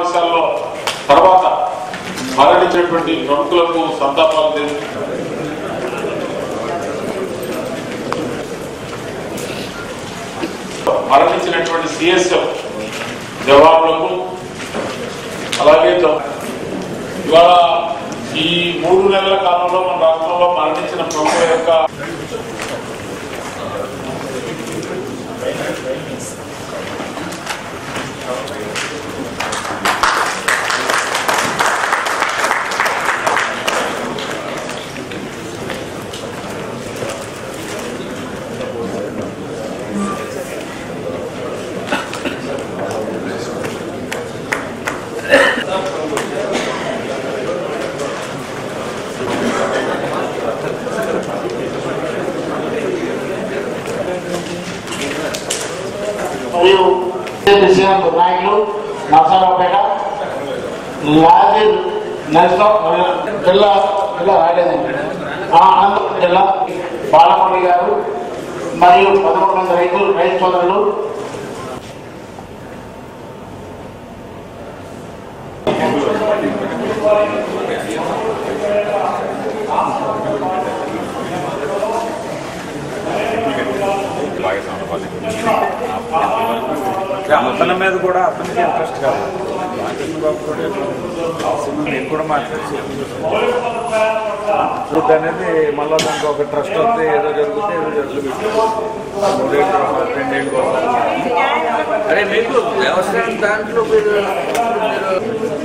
సమావేశాల్లో తర్వాత మరణించినటువంటి ప్రముఖులకు సంతాపాలు తెలుపు మరణించినటువంటి సిఎస్ఎఫ్ జవాన్లకు అలాగే తో- ఇవాళ ఈ మూడు నెలల కాలంలో మన రాష్ట్రంలో మరణించిన ప్రముఖుల యొక్క మరియు శ్రీకాంత్ నాయకులు నరసరావుపేట లాజిర్ నరసం జిల్లా జిల్లా రాలేదండి ఆ, అనంతపురం జిల్లా బాలమణి గారు మరియు పదమూడు మంది రైతులు రైతు సోదరులు అతని మీద కూడా అతనికి ఇంట్రెస్ట్ కాదు రామకృష్ణ బాబు కూడా సినిమా నేను కూడా మాట్లాడి ఫుడ్ అనేది మళ్ళీ దానికి ఒక ట్రస్ట్ వస్తే ఏదో జరిగితే ఏదో జరుగుతుంది మూడేళ్ళు కోసం రెండేళ్ళు కోసం అరే మీకు వ్యవసాయం దాంట్లో మీరు మీరు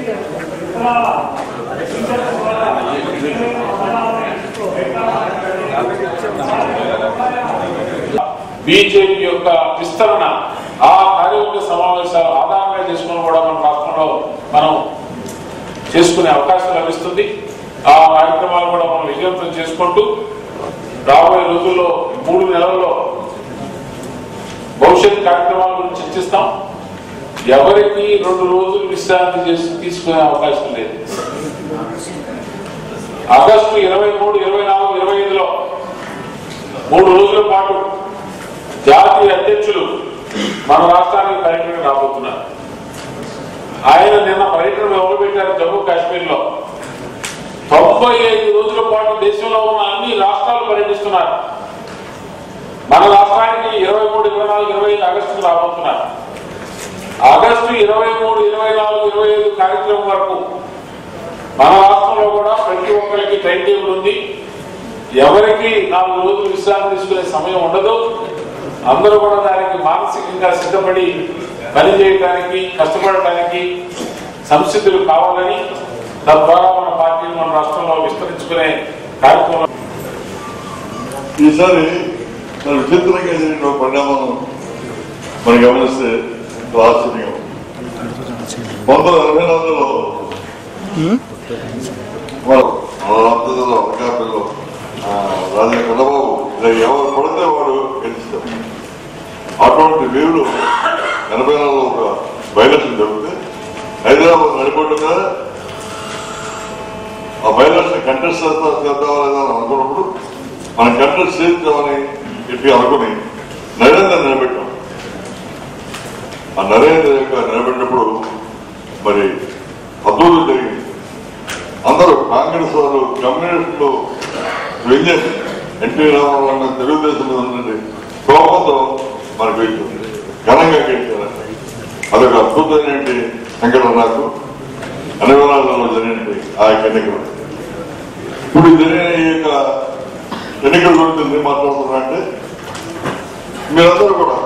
బీజేపీ యొక్క విస్తరణ ఆ కార్యవర్గ సమావేశాలు ఆధారంగా చేసుకుని కూడా మన రాష్ట్రంలో మనం చేసుకునే అవకాశం లభిస్తుంది ఆ కార్యక్రమాలు కూడా మనం విజయవంతం చేసుకుంటూ రాబోయే రోజుల్లో మూడు నెలల్లో భవిష్యత్ కార్యక్రమాల గురించి చర్చిస్తాం ఎవరికి రెండు రోజులు విశ్రాంతి చేసి తీసుకునే అవకాశం లేదు ఆగస్టు ఇరవై మూడు ఇరవై నాలుగు ఇరవై ఐదులో మూడు రోజుల పాటు జాతీయ అధ్యక్షులు మన రాష్ట్రానికి పర్యటన రాబోతున్నారు ఆయన నిన్న పర్యటన మొదలుపెట్టారు జమ్మూ కాశ్మీర్ లో తొంభై ఐదు రోజుల పాటు దేశంలో ఉన్న అన్ని రాష్ట్రాలు పర్యటిస్తున్నారు మన రాష్ట్రానికి ఇరవై మూడు ఇరవై నాలుగు ఇరవై ఐదు ఆగస్టు రాబోతున్నారు ఆగస్టు ఇరవై మూడు ఇరవై నాలుగు ఇరవై ఐదు కార్యక్రమం వరకు మన రాష్ట్రంలో కూడా ప్రతి ఒక్కరికి టైం టేబుల్ ఉంది ఎవరికి నాలుగు రోజులు విశ్రాంతి తీసుకునే సమయం ఉండదు అందరూ కూడా దానికి మానసికంగా సిద్ధపడి పని చేయడానికి కష్టపడటానికి సంసిద్ధులు కావాలని తద్వారా మన పార్టీని మన రాష్ట్రంలో విస్తరించుకునే కార్యక్రమం ఈసారి మన విచిత్రంగా జరిగిన పరిణామం మనం గమనిస్తే ఆశ్చర్యం పంతొమ్మిది ఎనభై నాలుగులో మన రాష్ట్రంలో అనకాపల్లిలో రాజా కన్నబాబు ఇలా ఎవరు పడితే వాడు గెలుస్తారు అటువంటి వీరులు ఎనభై నాలుగులో ఒక బయలక్షన్ జరిగితే హైదరాబాద్ నడిపడుగా ఆ బయలక్షన్ కంటెస్ట్ చేద్దాం చేద్దామా లేదా అని అనుకున్నప్పుడు మనం కంటెస్ట్ చేద్దామని చెప్పి అనుకుని నరేంద్ర నిలబెట్టాం ఆ నరేంద్ర యొక్క నిలబెట్టినప్పుడు మరి అద్భుతం జరిగింది అందరూ కాంగ్రెస్ వారు కమ్యూనిస్టులు వెంజన్ ఎన్టీ రామారావు అన్న తెలుగుదేశం మీద ఉన్నది కోపంతో మనకు ఇచ్చింది ఘనంగా గెలిచారు అదొక అద్భుతమైన సంఘటన నాకు అనుగుణాలలో జరిగినటువంటి ఆ యొక్క ఎన్నికలు ఇప్పుడు జరిగిన ఈ యొక్క ఎన్నికల గురించి ఎందుకు మాట్లాడుతున్నారంటే మీరందరూ కూడా